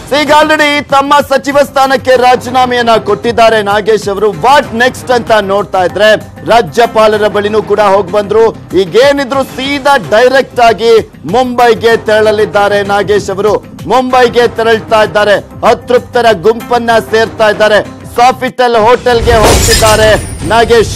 ಈಗ ಆಲ್ರೆಡಿ ತಮ್ಮ ಸಚಿವ ಸ್ಥಾನಕ್ಕೆ ರಾಜೀನಾಮೆಯನ್ನ ಕೊಟ್ಟಿದ್ದಾರೆ ನಾಗೇಶ್ ಅವರು ವಾಟ್ ನೆಕ್ಸ್ಟ್ ಅಂತ ನೋಡ್ತಾ ಇದ್ರೆ ರಾಜ್ಯಪಾಲರ ಬಳಿನೂ ಕೂಡ ಹೋಗಿ ಬಂದ್ರು ಈಗೇನಿದ್ರು ಸೀದಾ ಡೈರೆಕ್ಟ್ ಆಗಿ ಮುಂಬೈಗೆ ತೆರಳಲಿದ್ದಾರೆ ನಾಗೇಶ್ ಅವರು ಮುಂಬೈಗೆ ತೆರಳ್ತಾ ಇದ್ದಾರೆ ಅತೃಪ್ತರ ಗುಂಪನ್ನ ಸೇರ್ತಾ ಇದ್ದಾರೆ ಸಾಫಿಟಲ್ ಹೋಟೆಲ್ಗೆ ಹೋಗ್ತಿದ್ದಾರೆ ನಾಗೇಶ್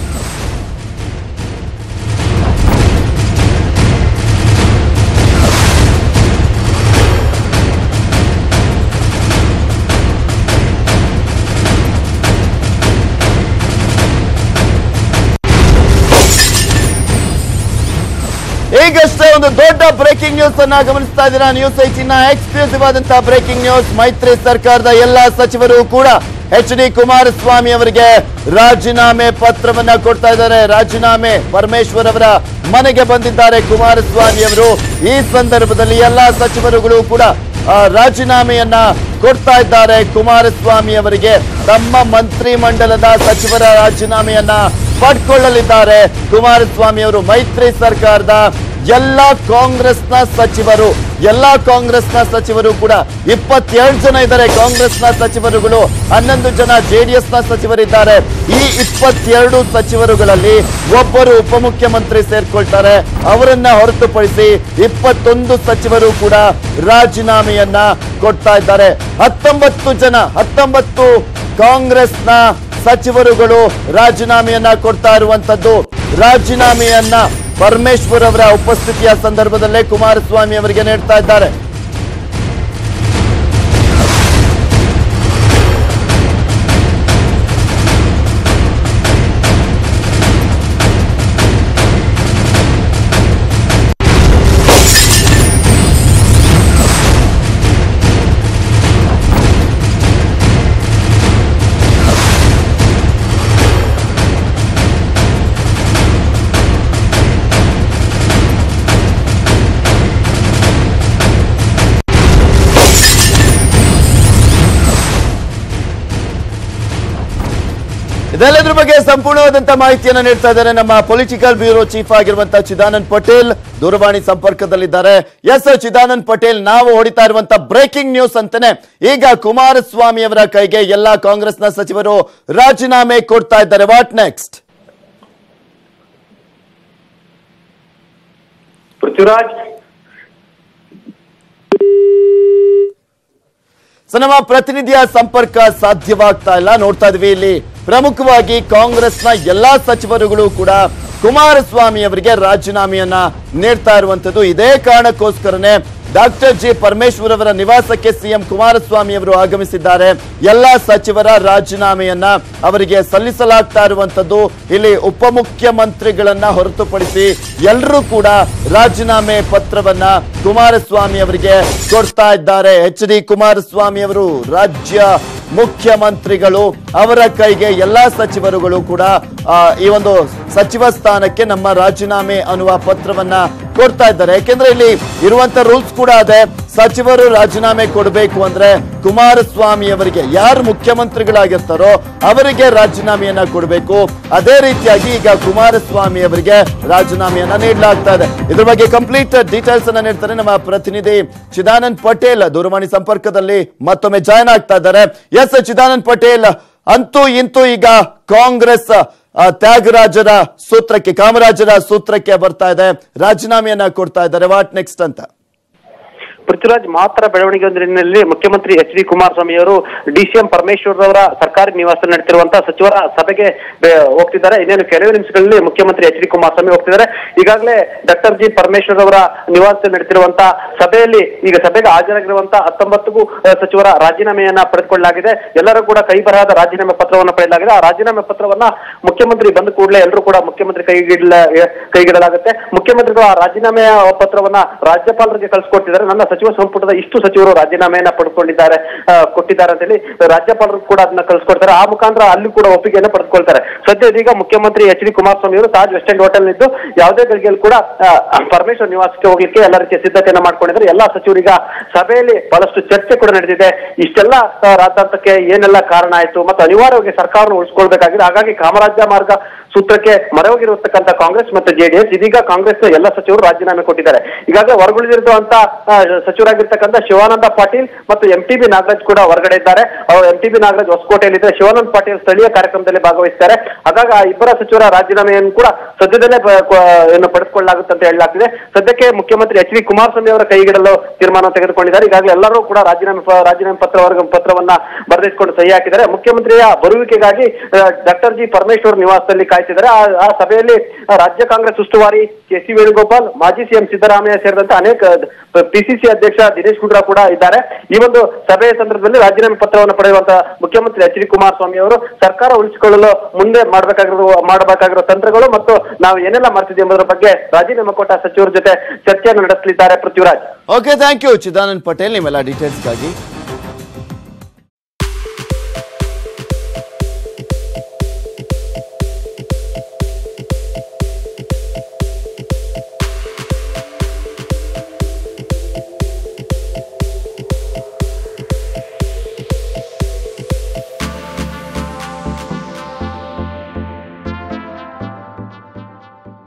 ಈಗಷ್ಟೇ ಒಂದು ದೊಡ್ಡ ಬ್ರೇಕಿಂಗ್ ನ್ಯೂಸ್ ಅನ್ನ ಗಮನಿಸ್ತಾ ಇದ್ದೀರಾ ನ್ಯೂಸ್ ಐಟಿನ ಎಕ್ಸ್ಕ್ಲೂಸಿವ್ ಆದಂತಹ ಬ್ರೇಕಿಂಗ್ ನ್ಯೂಸ್ ಮೈತ್ರಿ ಸರ್ಕಾರದ ಎಲ್ಲಾ ಸಚಿವರು ಕೂಡ ಎಚ್ ಡಿ ಕುಮಾರಸ್ವಾಮಿ ಅವರಿಗೆ ರಾಜೀನಾಮೆ ಪತ್ರವನ್ನ ಕೊಡ್ತಾ ಇದ್ದಾರೆ ರಾಜೀನಾಮೆ ಪರಮೇಶ್ವರ್ ಅವರ ಮನೆಗೆ ಬಂದಿದ್ದಾರೆ ಕುಮಾರಸ್ವಾಮಿ ಅವರು ಈ ಸಂದರ್ಭದಲ್ಲಿ ಎಲ್ಲಾ ಸಚಿವರುಗಳು ಕೂಡ ಆ, ರಾಜೀನಾಮೆಯನ್ನ ಕೊಡ್ತಾ ಇದ್ದಾರೆ ಕುಮಾರಸ್ವಾಮಿ ಅವರಿಗೆ ತಮ್ಮ ಮಂತ್ರಿ ಮಂಡಲದ ಸಚಿವರ ರಾಜೀನಾಮೆಯನ್ನ ಪಡ್ಕೊಳ್ಳಲಿದ್ದಾರೆ ಕುಮಾರಸ್ವಾಮಿ ಅವರು ಮೈತ್ರಿ ಸರ್ಕಾರದ ಎಲ್ಲ ಕಾಂಗ್ರೆಸ್ನ ಸಚಿವರು ಎಲ್ಲ ಕಾಂಗ್ರೆಸ್ನ ಸಚಿವರು ಕೂಡ ಇಪ್ಪತ್ತೆರಡು ಜನ ಇದ್ದಾರೆ ಕಾಂಗ್ರೆಸ್ನ ಸಚಿವರುಗಳು ಹನ್ನೊಂದು ಜನ ಜೆಡಿಎಸ್ ನ ಸಚಿವರಿದ್ದಾರೆ ಈ ಇಪ್ಪತ್ತೆರಡು ಸಚಿವರುಗಳಲ್ಲಿ ಒಬ್ಬರು ಉಪಮುಖ್ಯಮಂತ್ರಿ ಸೇರ್ಕೊಳ್ತಾರೆ ಅವರನ್ನ ಹೊರತುಪಡಿಸಿ ಇಪ್ಪತ್ತೊಂದು ಸಚಿವರು ಕೂಡ ರಾಜೀನಾಮೆಯನ್ನ ಕೊಡ್ತಾ ಇದ್ದಾರೆ ಹತ್ತೊಂಬತ್ತು ಜನ ಹತ್ತೊಂಬತ್ತು ಕಾಂಗ್ರೆಸ್ನ ಸಚಿವರುಗಳು ರಾಜೀನಾಮೆಯನ್ನ ಕೊಡ್ತಾ ಇರುವಂತದ್ದು ರಾಜೀನಾಮೆಯನ್ನ ಪರಮೇಶ್ವರ್ ಅವರ ಉಪಸ್ಥಿತಿಯ ಸಂದರ್ಭದಲ್ಲೇ ಕುಮಾರಸ್ವಾಮಿ ಅವರಿಗೆ ನೀಡ್ತಾ ಇದ್ದಾರೆ ಇದೆಲ್ಲದ್ರ ಬಗ್ಗೆ ಸಂಪೂರ್ಣವಾದಂತಹ ಮಾಹಿತಿಯನ್ನ ನೀಡ್ತಾ ಇದ್ದಾರೆ ನಮ್ಮ ಪೊಲಿಟಿಕಲ್ ಬ್ಯೂರೋ ಚೀಫ್ ಆಗಿರುವಂತಹ ಚಿದಾನಂದ್ ಪಟೇಲ್ ದೂರವಾಣಿ ಸಂಪರ್ಕದಲ್ಲಿದ್ದಾರೆ ಎಸ್ ಚಿದಾನಂದ್ ಪಟೇಲ್ ನಾವು ಹೊಡಿತಾ ಇರುವಂತಹ ಬ್ರೇಕಿಂಗ್ ನ್ಯೂಸ್ ಅಂತಾನೆ ಈಗ ಕುಮಾರಸ್ವಾಮಿ ಅವರ ಕೈಗೆ ಎಲ್ಲಾ ಕಾಂಗ್ರೆಸ್ನ ಸಚಿವರು ರಾಜೀನಾಮೆ ಕೊಡ್ತಾ ಇದ್ದಾರೆ ವಾಟ್ ನೆಕ್ಸ್ಟ್ ಪೃಥ್ವಿರಾಜ್ ಸೊ ನಮ್ಮ ಪ್ರತಿನಿಧಿಯ ಸಂಪರ್ಕ ಸಾಧ್ಯವಾಗ್ತಾ ಇಲ್ಲ ನೋಡ್ತಾ ಇದೀವಿ ಇಲ್ಲಿ ಪ್ರಮುಖವಾಗಿ ಕಾಂಗ್ರೆಸ್ನ ಎಲ್ಲಾ ಸಚಿವರುಗಳು ಕೂಡ ಕುಮಾರಸ್ವಾಮಿ ಅವರಿಗೆ ರಾಜೀನಾಮೆಯನ್ನ ನೀಡ್ತಾ ಇರುವಂತದ್ದು ಇದೇ ಕಾರಣಕ್ಕೋಸ್ಕರನೇ ಡಾಕ್ಟರ್ ಜಿ ಪರಮೇಶ್ವರ್ ಅವರ ನಿವಾಸಕ್ಕೆ ಸಿಎಂ ಕುಮಾರಸ್ವಾಮಿ ಅವರು ಆಗಮಿಸಿದ್ದಾರೆ ಎಲ್ಲಾ ಸಚಿವರ ರಾಜೀನಾಮೆಯನ್ನ ಅವರಿಗೆ ಸಲ್ಲಿಸಲಾಗ್ತಾ ಇರುವಂತದ್ದು ಇಲ್ಲಿ ಉಪಮುಖ್ಯಮಂತ್ರಿಗಳನ್ನ ಹೊರತುಪಡಿಸಿ ಎಲ್ಲರೂ ಕೂಡ ರಾಜೀನಾಮೆ ಪತ್ರವನ್ನ ಕುಮಾರಸ್ವಾಮಿ ಅವರಿಗೆ ಕೊಡ್ತಾ ಇದ್ದಾರೆ ಎಚ್ ಡಿ ಕುಮಾರಸ್ವಾಮಿ ಅವರು ರಾಜ್ಯ ಮುಖ್ಯಮಂತ್ರಿಗಳು ಅವರ ಕೈಗೆ ಎಲ್ಲಾ ಸಚಿವರುಗಳು ಕೂಡ ಆ, ಈ ಒಂದು ಸಚಿವ ಸ್ಥಾನಕ್ಕೆ ನಮ್ಮ ರಾಜೀನಾಮೆ ಅನ್ನುವ ಪತ್ರವನ್ನ ಕೊಡ್ತಾ ಇದ್ದಾರೆ ಯಾಕೆಂದ್ರೆ ಇಲ್ಲಿ ಇರುವಂತ ರೂಲ್ಸ್ ಕೂಡ ಅದೇ ಸಚಿವರು ರಾಜೀನಾಮೆ ಕೊಡಬೇಕು ಅಂದ್ರೆ ಕುಮಾರಸ್ವಾಮಿ ಅವರಿಗೆ ಯಾರು ಮುಖ್ಯಮಂತ್ರಿಗಳಾಗಿರ್ತಾರೋ ಅವರಿಗೆ ರಾಜೀನಾಮೆಯನ್ನ ಕೊಡಬೇಕು ಅದೇ ರೀತಿಯಾಗಿ ಈಗ ಕುಮಾರಸ್ವಾಮಿ ಅವರಿಗೆ ರಾಜೀನಾಮೆಯನ್ನ ನೀಡಲಾಗ್ತಾ ಇದೆ ಇದ್ರ ಬಗ್ಗೆ ಕಂಪ್ಲೀಟ್ ಡೀಟೇಲ್ಸ್ ಅನ್ನ ನೀಡ್ತಾರೆ ನಮ್ಮ ಪ್ರತಿನಿಧಿ ಚಿದಾನಂದ್ ಪಟೇಲ್ ದೂರವಾಣಿ ಸಂಪರ್ಕದಲ್ಲಿ ಮತ್ತೊಮ್ಮೆ ಜಾಯ್ನ್ ಆಗ್ತಾ ಇದ್ದಾರೆ ಎಸ್ ಚಿದಾನಂದ್ ಪಟೇಲ್ ಅಂತೂ ಇಂತೂ ಈಗ ಕಾಂಗ್ರೆಸ್ ಆ, ತ್ಯಾಗರಾಜರ ಸೂತ್ರಕ್ಕೆ ಕಾಮರಾಜರ ಸೂತ್ರಕ್ಕೆ ಬರ್ತಾ ಇದೆ ರಾಜೀನಾಮೆಯನ್ನ ಕೊಡ್ತಾ ಇದ್ದಾರೆ ವಾಟ್ ನೆಕ್ಸ್ಟ್ ಅಂತ ಪೃಥ್ವಿರಾಜ್ ಮಾತ್ರ ಬೆಳವಣಿಗೆ ಒಂದರಿನಲ್ಲಿ ಮುಖ್ಯಮಂತ್ರಿ ಎಚ್ ಡಿ ಕುಮಾರಸ್ವಾಮಿ ಅವರು ಡಿಸಿಎಂ ಪರಮೇಶ್ವರ್ ಅವರ ಸರ್ಕಾರಿ ನಿವಾಸದಲ್ಲಿ ನಡೆತಿರುವಂತಹ ಸಚಿವರ ಸಭೆಗೆ ಬೆ- ಹೋಗ್ತಿದ್ದಾರೆ ಇನ್ನೇನು ಕೆಲವೇ ನಿಮಿಷಗಳಲ್ಲಿ ಮುಖ್ಯಮಂತ್ರಿ ಎಚ್ ಡಿ ಕುಮಾರಸ್ವಾಮಿ ಹೋಗ್ತಿದ್ದಾರೆ ಈಗಾಗಲೇ ಡಾಕ್ಟರ್ ಜಿ ಪರಮೇಶ್ವರ್ ಅವರ ನಿವಾಸದಲ್ಲಿ ನಡೆತಿರುವಂತಹ ಸಭೆಯಲ್ಲಿ ಈಗ ಸಭೆಗೆ ಹಾಜರಾಗಿರುವಂತಹ ಹತ್ತೊಂಬತ್ತು ಸಚಿವರ ರಾಜೀನಾಮೆಯನ್ನ ಪಡೆದುಕೊಳ್ಳಲಾಗಿದೆ ಎಲ್ಲರೂ ಕೂಡ ಕೈ ಬರಹದ ರಾಜೀನಾಮೆ ಪತ್ರವನ್ನು ಪಡೆಯಲಾಗಿದೆ ಆ ರಾಜೀನಾಮೆ ಪತ್ರವನ್ನ ಮುಖ್ಯಮಂತ್ರಿ ಬಂದ ಕೂಡಲೇ ಎಲ್ಲರೂ ಕೂಡ ಮುಖ್ಯಮಂತ್ರಿ ಕೈಗಿಡಲ ಕೈಗಿಡಲಾಗುತ್ತೆ ಮುಖ್ಯಮಂತ್ರಿಗಳು ಆ ರಾಜೀನಾಮೆಯ ಪತ್ರವನ್ನ ರಾಜ್ಯಪಾಲರಿಗೆ ಕಳಿಸ್ಕೊಟ್ಟಿದ್ದಾರೆ ನನ್ನ ಸಚಿವ ಸಂಪುಟದ ಇಷ್ಟು ಸಚಿವರು ರಾಜೀನಾಮೆಯನ್ನ ಪಡೆದುಕೊಂಡಿದ್ದಾರೆ ಆ, ಕೊಟ್ಟಿದ್ದಾರೆ ಅಂತ ಹೇಳಿ ರಾಜ್ಯಪಾಲರು ಕೂಡ ಅದನ್ನ ಕಳಿಸ್ಕೊಡ್ತಾರೆ ಆ ಮುಖಾಂತರ ಅಲ್ಲಿ ಕೂಡ ಒಪ್ಪಿಗೆಯನ್ನು ಪಡೆದುಕೊಳ್ತಾರೆ ಸದ್ಯ ಇದೀಗ ಮುಖ್ಯಮಂತ್ರಿ ಎಚ್ ಡಿ ಕುಮಾರಸ್ವಾಮಿ ಅವರು ತಾಜ್ ವೆಸ್ಟ್ ಎಂಡ್ ಹೋಟೆಲ್ ಇದ್ದು ಯಾವುದೇ ಗಳಿಗೆಯಲ್ಲಿ ಕೂಡ ಆ, ಪರಮೇಶ್ವರ್ ನಿವಾಸಕ್ಕೆ ಹೋಗ್ಲಿಕ್ಕೆ ಎಲ್ಲ ರೀತಿಯ ಸಿದ್ಧತೆಯನ್ನ ಮಾಡ್ಕೊಂಡಿದ್ದಾರೆ ಎಲ್ಲಾ ಸಚಿವರೀಗ ಸಭೆಯಲ್ಲಿ ಬಹಳಷ್ಟು ಚರ್ಚೆ ಕೂಡ ನಡೆದಿದೆ ಇಷ್ಟೆಲ್ಲ ಆ, ರಾದ್ಧಾಂತಕ್ಕೆ ಏನೆಲ್ಲ ಕಾರಣ ಆಯ್ತು ಮತ್ತು ಅನಿವಾರ್ಯವಾಗಿ ಸರ್ಕಾರವನ್ನು ಉಳಿಸ್ಕೊಳ್ಬೇಕಾಗಿದೆ ಹಾಗಾಗಿ ಕಾಮರಾಜ್ಯ ಮಾರ್ಗ ಸೂತ್ರಕ್ಕೆ ಮೊರೆ ಹೋಗಿರತಕ್ಕಂತ ಕಾಂಗ್ರೆಸ್ ಮತ್ತು ಜೆಡಿಎಸ್ ಇದೀಗ ಕಾಂಗ್ರೆಸ್ನ ಎಲ್ಲ ಸಚಿವರು ರಾಜೀನಾಮೆ ಕೊಟ್ಟಿದ್ದಾರೆ ಈಗಾಗಲೇ ಹೊರಗುಳಿದಿರುವಂತ ಸಚಿವರಾಗಿರ್ತಕ್ಕಂಥ ಶಿವಾನಂದ ಪಾಟೀಲ್ ಮತ್ತು ಎಂ ಟಿ ಬಿ ನಾಗರಾಜ್ ಕೂಡ ಹೊರಗಡೆ ಇದ್ದಾರೆ ಅವರು ಎಂ ಟಿ ಬಿ ನಾಗರಾಜ್ ಹೊಸಕೋಟೆಯಲ್ಲಿದ್ದಾರೆ ಶಿವಾನಂದ ಪಾಟೀಲ್ ಸ್ಥಳೀಯ ಕಾರ್ಯಕ್ರಮದಲ್ಲಿ ಭಾಗವಹಿಸ್ತಾರೆ ಹಾಗಾಗಿ ಆ ಇಬ್ಬರ ಸಚಿವರ ರಾಜೀನಾಮೆಯನ್ನು ಕೂಡ ಸದ್ಯದಲ್ಲೇ ಪ- ಕ- ಏನು ಪಡೆದುಕೊಳ್ಳಲಾಗುತ್ತೆ ಅಂತ ಹೇಳಲಾಗ್ತಿದೆ ಸದ್ಯಕ್ಕೆ ಮುಖ್ಯಮಂತ್ರಿ ಎಚ್ ಡಿ ಕುಮಾರಸ್ವಾಮಿ ಅವರ ಕೈಗಿಡಲು ತೀರ್ಮಾನ ತೆಗೆದುಕೊಂಡಿದ್ದಾರೆ ಈಗಾಗಲೇ ಎಲ್ಲರೂ ಕೂಡ ರಾಜೀನಾಮೆ ಪ- ರಾಜೀನಾಮೆ ಪತ್ರ ಪತ್ರವನ್ನ ಬರೆದಿಟ್ಕೊಂಡು ಸಹಿ ಹಾಕಿದ್ದಾರೆ ಮುಖ್ಯಮಂತ್ರಿಯ ಬರುವಿಕೆಗಾಗಿ ಡಾಕ್ಟರ್ ಜಿ ಪರಮೇಶ್ವರ್ ನಿವಾಸದಲ್ಲಿ ಕಾಯ್ತಿದ್ದಾರೆ ಆ ಆ ಸಭೆಯಲ್ಲಿ ಆ, ರಾಜ್ಯ ಕಾಂಗ್ರೆಸ್ ಉಸ್ತುವಾರಿ ಕೆ ಸಿ ವೇಣುಗೋಪಾಲ್ ಮಾಜಿ ಸಿಎಂ ಸಿದ್ದರಾಮಯ್ಯ ಸೇರಿದಂತೆ ಅನೇಕ ಪಿಸಿಸಿ ಅಧ್ಯಕ್ಷ ದಿನೇಶ್ ಗುಂಡ್ರಾ ಕೂಡ ಇದ್ದಾರೆ ಈ ಒಂದು ಸಭೆಯ ಸಂದರ್ಭದಲ್ಲಿ ರಾಜೀನಾಮೆ ಪತ್ರವನ್ನು ಪಡೆಯುವಂತಹ ಮುಖ್ಯಮಂತ್ರಿ ಎಚ್ ಡಿ ಕುಮಾರಸ್ವಾಮಿ ಅವರು ಸರ್ಕಾರ ಉಳಿಸಿಕೊಳ್ಳಲು ಮುಂದೆ ಮಾಡಬೇಕಾಗಿರುವ ಮಾಡಬೇಕಾಗಿರುವ ತಂತ್ರಗಳು ಮತ್ತು ನಾವು ಏನೆಲ್ಲ ಮಾಡ್ತಿದ್ದೀವಿ ಎಂಬುದರ ಬಗ್ಗೆ ರಾಜೀನಾಮೆ ಕೊಟ್ಟ ಸಚಿವರ ಜೊತೆ ಚರ್ಚೆಯನ್ನು ನಡೆಸಲಿದ್ದಾರೆ Prithviraj okay thank you Chidanand Patel ನಿಮ್ಮೆಲ್ಲ ಡೀಟೇಲ್ಸ್ಗಾಗಿ